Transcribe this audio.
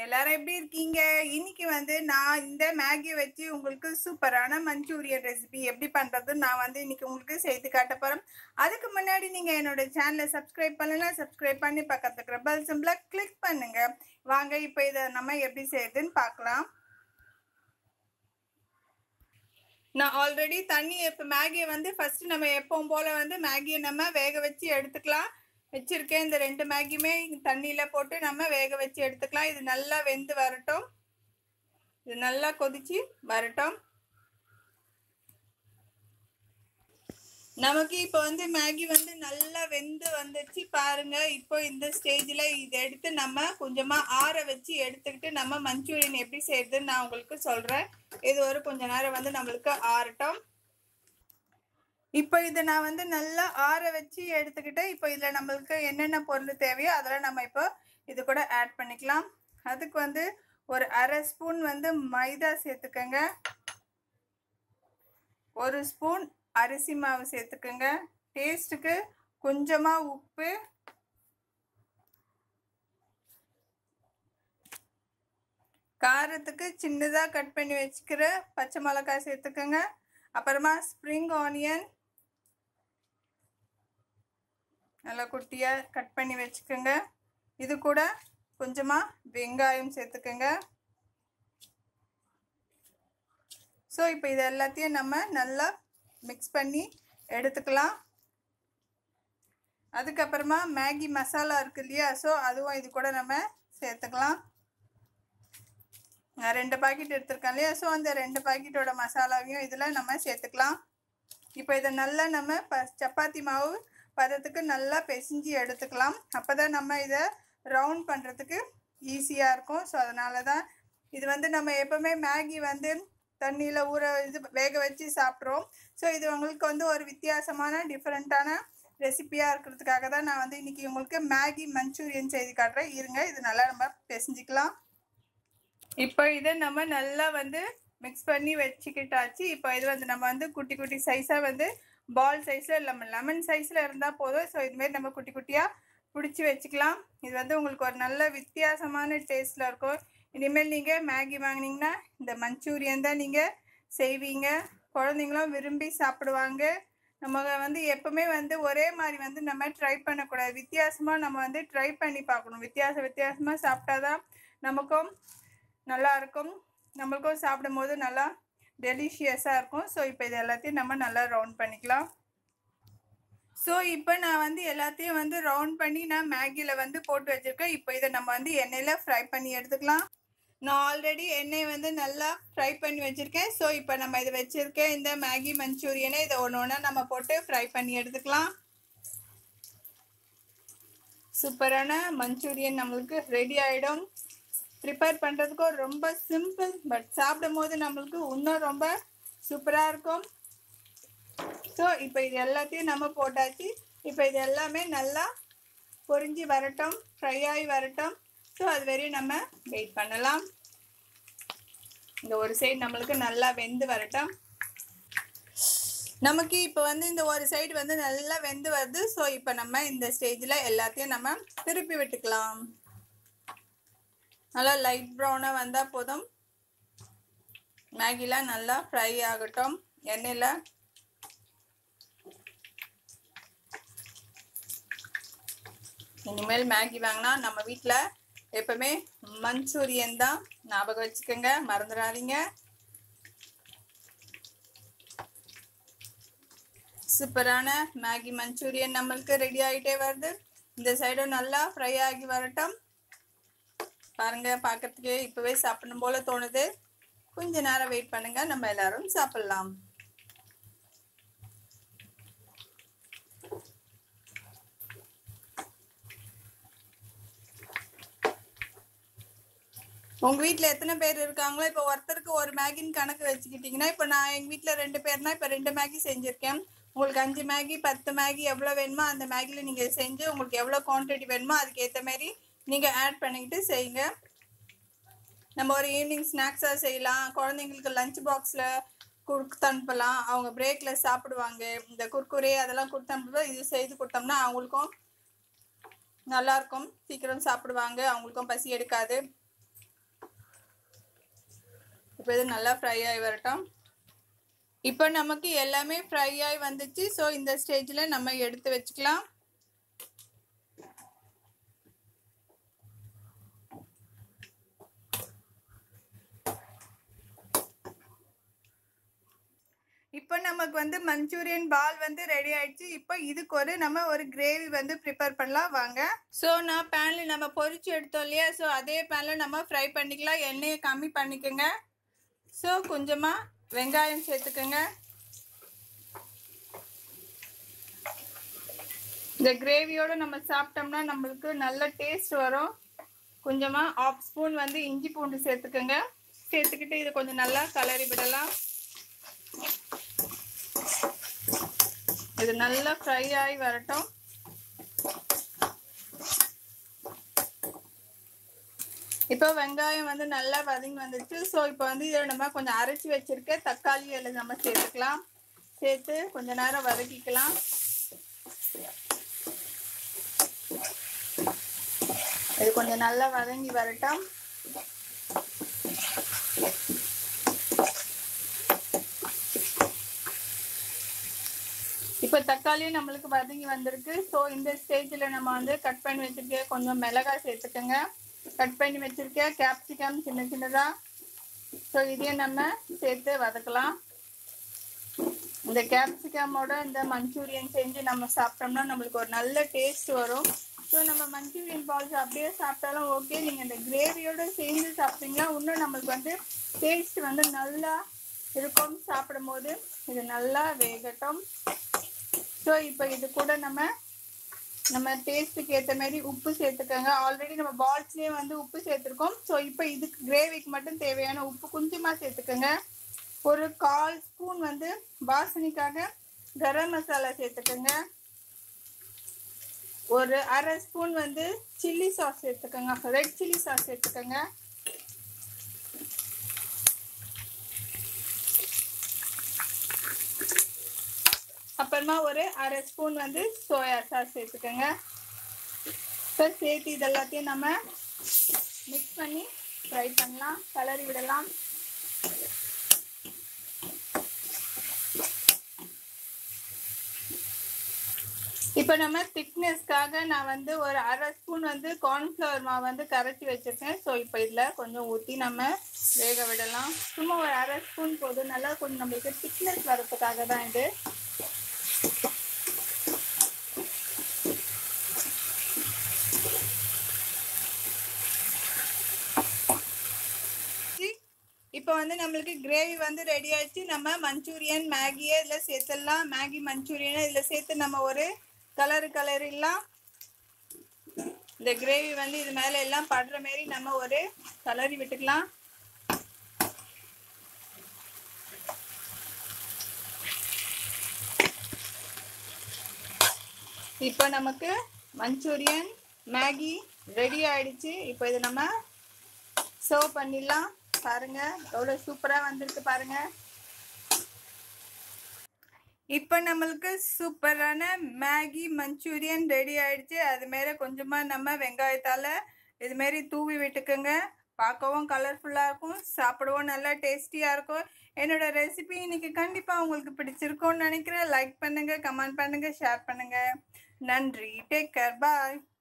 எல்லாரும் எப்படி இருக்கீங்க இன்னைக்கு வந்து நான் இந்த மேகி வச்சு உங்களுக்கு சூப்பரான மஞ்சூரியன் ரெசிபி எப்படி பண்றது நான் வந்து இன்னைக்கு உங்களுக்கு செய்து காட்ட போறேன் அதுக்கு முன்னாடி நீங்க என்னோட சேனலை சப்ஸ்கிரைப் பண்ணலாம் சப்ஸ்கிரைப் பண்ணி பக்கத்துல இருக்கிற பெல் சிம்பிள கிளிக் பண்ணுங்க வாங்க இப்போ இதை நம்ம எப்படி செய்யுதுன்னு பார்க்கலாம் நான் ஆல்ரெடி தண்ணி இப்போ மேகியை வந்து ஃபர்ஸ்ட் நம்ம எப்பவும் போல வந்து மேகியை நம்ம வேக வச்சு எடுத்துக்கலாம் வச்சிருக்கேன் இந்த ரெண்டு மேகியுமே தண்ணியில் போட்டு நம்ம வேக வச்சு எடுத்துக்கலாம் இது நல்லா வெந்து வரட்டும் இது நல்லா கொதிச்சு வரட்டும் நமக்கு இப்போ வந்து மேகி வந்து நல்லா வெந்து வந்துச்சு பாருங்க இப்போ இந்த ஸ்டேஜில் இதை எடுத்து நம்ம கொஞ்சமாக ஆற வச்சு எடுத்துக்கிட்டு நம்ம மஞ்சூரியன் எப்படி செய்யறதுன்னு நான் உங்களுக்கு சொல்கிறேன் இது ஒரு கொஞ்ச நேரம் வந்து நம்மளுக்கு ஆறட்டும் இப்போ இதை நான் வந்து நல்லா ஆற வச்சு எடுத்துக்கிட்டேன் இப்போ இதில் நம்மளுக்கு என்னென்ன பொருள் தேவையோ அதெல்லாம் நம்ம இப்போ இது கூட ஆட் பண்ணிக்கலாம் அதுக்கு வந்து ஒரு அரை ஸ்பூன் வந்து மைதா சேர்த்துக்கோங்க ஒரு ஸ்பூன் அரிசி மாவு சேர்த்துக்கோங்க டேஸ்ட்டுக்கு கொஞ்சமாக உப்பு காரத்துக்கு சின்னதாக கட் பண்ணி வச்சுக்கிற பச்சை மிளகாய் சேர்த்துக்கோங்க அப்புறமா ஸ்ப்ரிங் ஆனியன் நல்லா குட்டியாக கட் பண்ணி வச்சுக்கோங்க இது கூட கொஞ்சமாக வெங்காயம் சேர்த்துக்கோங்க ஸோ இப்போ இது எல்லாத்தையும் நம்ம நல்லா மிக்ஸ் பண்ணி எடுத்துக்கலாம் அதுக்கப்புறமா மேகி மசாலா இருக்கு இல்லையா ஸோ அதுவும் இது கூட நம்ம சேர்த்துக்கலாம் நான் ரெண்டு பாக்கெட் எடுத்திருக்கேன் இல்லையா ஸோ அந்த ரெண்டு பாக்கெட்டோட மசாலாவையும் இதில் நம்ம சேர்த்துக்கலாம் இப்போ இதை நல்லா நம்ம ப சப்பாத்தி மாவு பதத்துக்கு நல்லா பிசைஞ்சு எடுத்துக்கலாம் அப்போ தான் நம்ம இதை ரவுண்ட் பண்ணுறதுக்கு ஈஸியாக இருக்கும் ஸோ அதனால தான் இது வந்து நம்ம எப்போவுமே மேகி வந்து தண்ணியில் ஊற இது வேக வச்சு சாப்பிட்றோம் ஸோ இது உங்களுக்கு வந்து ஒரு வித்தியாசமான டிஃப்ரெண்ட்டான ரெசிப்பியாக இருக்கிறதுக்காக தான் நான் வந்து இன்றைக்கி உங்களுக்கு மேகி மஞ்சூரியன் செய்து காட்டுறேன் இருங்க இது நல்லா நம்ம பிசைஞ்சிக்கலாம் இப்போ இதை நம்ம நல்லா வந்து மிக்ஸ் பண்ணி வச்சுக்கிட்டாச்சு இப்போ இது வந்து நம்ம வந்து குட்டி குட்டி சைஸாக வந்து பால் சைஸில் லெமன் லெமன் சைஸில் இருந்தால் போதும் ஸோ இதுமாரி நம்ம குட்டி குட்டியாக பிடிச்சி வச்சுக்கலாம் இது வந்து உங்களுக்கு ஒரு நல்ல வித்தியாசமான டேஸ்ட்டில் இருக்கும் இனிமேல் நீங்கள் மேகி வாங்கினீங்கன்னா இந்த மஞ்சூரியன் தான் நீங்கள் செய்வீங்க குழந்தைங்களும் விரும்பி சாப்பிடுவாங்க நம்ம வந்து எப்பவுமே வந்து ஒரே மாதிரி வந்து நம்ம ட்ரை பண்ணக்கூடாது வித்தியாசமாக நம்ம வந்து ட்ரை பண்ணி பார்க்கணும் வித்தியாச வித்தியாசமாக சாப்பிட்டா தான் நமக்கும் நல்லா இருக்கும் நம்மளுக்கும் சாப்பிடும் போது நல்லா டெலிஷியஸாக இருக்கும் ஸோ இப்போ இது எல்லாத்தையும் நம்ம நல்லா ரவுண்ட் பண்ணிக்கலாம் ஸோ இப்போ நான் வந்து எல்லாத்தையும் வந்து ரவுண்ட் பண்ணி நான் மேகியில் வந்து போட்டு வச்சுருக்கேன் இப்போ இதை நம்ம வந்து எண்ணெயில் ஃப்ரை பண்ணி எடுத்துக்கலாம் நான் ஆல்ரெடி எண்ணெய் வந்து நல்லா ஃப்ரை பண்ணி வச்சுருக்கேன் ஸோ இப்போ நம்ம இதை வச்சுருக்கேன் இந்த மேகி மஞ்சூரியனை இதை ஒன்று ஒன்றா நம்ம போட்டு ஃப்ரை பண்ணி எடுத்துக்கலாம் சூப்பரான மஞ்சூரியன் நம்மளுக்கு ரெடி ஆகிடும் ப்ரிப்பேர் பண்ணுறதுக்கும் ரொம்ப சிம்பிள் பட் சாப்பிடும் போது நம்மளுக்கு இன்னும் ரொம்ப சூப்பராக இருக்கும் ஸோ இப்போ இது எல்லாத்தையும் நம்ம போட்டாச்சு இப்போ இது எல்லாமே நல்லா பொரிஞ்சு வரட்டும் ஃப்ரை ஆகி வரட்டும் ஸோ அது வரையும் நம்ம வெயிட் பண்ணலாம் இந்த ஒரு சைடு நம்மளுக்கு நல்லா வெந்து வரட்டும் நமக்கு இப்போ வந்து இந்த ஒரு சைடு வந்து நல்லா வெந்து வருது ஸோ இப்போ நம்ம இந்த ஸ்டேஜில் எல்லாத்தையும் நம்ம திருப்பி விட்டுக்கலாம் நல்லா லைட் ப்ரௌனாக வந்தால் போதும் மேகிலாம் நல்லா ஃப்ரை ஆகட்டும் எண்ணெயில் இனிமேல் மேகி வாங்கினா நம்ம வீட்டில் எப்பவுமே மஞ்சூரியன் தான் ஞாபகம் வச்சுக்கோங்க மறந்துடாதீங்க சூப்பரான மேகி மஞ்சூரியன் நம்மளுக்கு ரெடி ஆகிட்டே வருது இந்த சைடும் நல்லா ஃப்ரை ஆகி வரட்டும் பாருங்க பார்க்கறதுக்கு இப்போவே சாப்பிடணும் போல தோணுது கொஞ்ச நேரம் வெயிட் பண்ணுங்க நம்ம எல்லாரும் சாப்பிடலாம் உங்க வீட்டில் எத்தனை பேர் இருக்காங்களோ இப்போ ஒருத்தருக்கு ஒரு மேகின்னு கணக்கு வச்சுக்கிட்டிங்கன்னா இப்போ நான் எங்கள் வீட்டில் ரெண்டு பேர்னா இப்போ ரெண்டு மேகி செஞ்சுருக்கேன் உங்களுக்கு அஞ்சு மேகி பத்து மேகி எவ்வளோ வேணுமோ அந்த மேகியில் நீங்கள் செஞ்சு உங்களுக்கு எவ்வளோ குவான்டிட்டி வேணுமோ அதுக்கு ஏற்ற மாதிரி நீங்கள் ஆட் பண்ணிக்கிட்டு செய்யுங்க நம்ம ஒரு ஈவினிங் ஸ்நாக்ஸாக செய்யலாம் குழந்தைங்களுக்கு லஞ்ச் பாக்ஸில் கொடுத்து அனுப்பலாம் அவங்க பிரேக்கில் சாப்பிடுவாங்க இந்த குர்குரே அதெல்லாம் கொடுத்து அனுப்பும்போது இது செய்து கொடுத்தோம்னா அவங்களுக்கும் நல்லாயிருக்கும் சீக்கிரம் சாப்பிடுவாங்க அவங்களுக்கும் பசி எடுக்காது இப்போ இது நல்லா ஃப்ரை ஆகி வரட்டும் இப்போ நமக்கு எல்லாமே ஃப்ரை ஆகி வந்துச்சு ஸோ இந்த ஸ்டேஜில் நம்ம எடுத்து வச்சுக்கலாம் இப்போ நமக்கு வந்து மஞ்சூரியன் பால் வந்து ரெடி ஆயிடுச்சு இப்போ இதுக்கு ஒரு நம்ம ஒரு கிரேவி வந்து ப்ரிப்பேர் பண்ணலாம் வாங்க ஸோ நான் பேனில் நம்ம பொரிச்சு எடுத்தோம் இல்லையா ஸோ அதே பேனில் நம்ம ஃப்ரை பண்ணிக்கலாம் எண்ணெயை கம்மி பண்ணிக்கோங்க ஸோ கொஞ்சமாக வெங்காயம் சேர்த்துக்கோங்க இந்த கிரேவியோடு நம்ம சாப்பிட்டோம்னா நம்மளுக்கு நல்ல டேஸ்ட் வரும் கொஞ்சமாக ஆஃப் ஸ்பூன் வந்து இஞ்சி பூண்டு சேர்த்துக்கோங்க சேர்த்துக்கிட்டு இதை கொஞ்சம் நல்லா கலரி விடலாம் இது நல்லா ஃப்ரை ஆகி வரட்டும் இப்போ வெங்காயம் வந்து நல்லா வதங்கி வந்துச்சு ஸோ இப்போ வந்து இதை நம்ம கொஞ்சம் அரைச்சி வச்சிருக்க தக்காளி எல்லாம் நம்ம சேர்த்துக்கலாம் சேர்த்து கொஞ்ச நேரம் வதக்கிக்கலாம் இது கொஞ்சம் நல்லா வதங்கி வரட்டும் இப்போ தக்காளியும் நம்மளுக்கு வதங்கி வந்திருக்கு ஸோ இந்த ஸ்டேஜில் நம்ம வந்து கட் பண்ணி வச்சிருக்க கொஞ்சம் மிளகாய் சேர்த்துக்கோங்க கட் பண்ணி வச்சிருக்க கேப்சிகம் சின்ன சின்னதாக ஸோ இதையும் நம்ம சேர்த்து வதக்கலாம் இந்த கேப்சிகமோட இந்த மஞ்சூரியன் செஞ்சு நம்ம சாப்பிட்டோம்னா நம்மளுக்கு ஒரு நல்ல டேஸ்ட் வரும் ஸோ நம்ம மஞ்சூரியன் பால்ஸ் அப்படியே சாப்பிட்டாலும் ஓகே நீங்கள் இந்த கிரேவியோடு சேர்ந்து சாப்பிட்டீங்களா இன்னும் நம்மளுக்கு வந்து டேஸ்ட் வந்து நல்லா இருக்கும் சாப்பிடும் போது இது நல்லா வேகட்டும் ஸோ இப்போ இது கூட நம்ம நம்ம டேஸ்ட்டுக்கு ஏற்ற மாதிரி உப்பு சேர்த்துக்கோங்க ஆல்ரெடி நம்ம பால்ஸ்லேயே வந்து உப்பு சேர்த்துருக்கோம் ஸோ இப்போ இதுக்கு கிரேவிக்கு மட்டும் தேவையான உப்பு கொஞ்சமாக சேர்த்துக்கோங்க ஒரு கால் ஸ்பூன் வந்து வாசனைக்காக கரம் மசாலா சேர்த்துக்கோங்க ஒரு அரை ஸ்பூன் வந்து சில்லி சாஸ் சேர்த்துக்கோங்க ரெட் சில்லி சாஸ் சேர்த்துக்கோங்க அப்புறமா ஒரு அரை ஸ்பூன் வந்து சோயா சாஸ் சேர்த்துக்கோங்க இப்போ சேர்த்து இது எல்லாத்தையும் நம்ம மிக்ஸ் பண்ணி ஃப்ரை பண்ணலாம் கலரி விடலாம் இப்போ நம்ம திக்னஸ்க்காக நான் வந்து ஒரு அரை ஸ்பூன் வந்து கார்ன்ஃப்ளவர் மாவு வந்து கரைச்சி வச்சுருக்கேன் ஸோ இப்போ இதில் கொஞ்சம் ஊற்றி நம்ம வேக விடலாம் சும்மா ஒரு அரை ஸ்பூன் போதும் நல்லா கொஞ்சம் நம்மளுக்கு திக்னஸ் வரதுக்காக தான் இது இப்போ வந்து நம்மளுக்கு கிரேவி வந்து ரெடி ஆயிடுச்சு நம்ம மஞ்சூரியன் மேகியை இதில் சேர்த்துடலாம் மேகி மஞ்சூரியனை இதில் சேர்த்து நம்ம ஒரு கலரு கலரிடலாம் இந்த கிரேவி வந்து இது மேலே எல்லாம் படுற மாரி நம்ம ஒரு கலரி விட்டுக்கலாம் இப்போ நமக்கு மஞ்சூரியன் மேகி ரெடி ஆயிடுச்சு இப்போ இது நம்ம சர்வ் பண்ணிடலாம் பாருங்க எவ்வளோ சூப்பராக வந்திருக்கு பாருங்க இப்போ நம்மளுக்கு சூப்பரான மேகி மஞ்சூரியன் ரெடி ஆயிடுச்சு அது மேலே கொஞ்சமாக நம்ம வெங்காயத்தால் இதுமாரி தூவி விட்டுக்குங்க பார்க்கவும் கலர்ஃபுல்லாக இருக்கும் சாப்பிடவும் நல்லா டேஸ்டியாக இருக்கும் என்னோட ரெசிபி இன்னைக்கு கண்டிப்பாக உங்களுக்கு பிடிச்சிருக்கும்னு நினைக்கிறேன் லைக் பண்ணுங்கள் கமெண்ட் பண்ணுங்கள் ஷேர் பண்ணுங்கள் நன்றி டேக் கேர் பாய்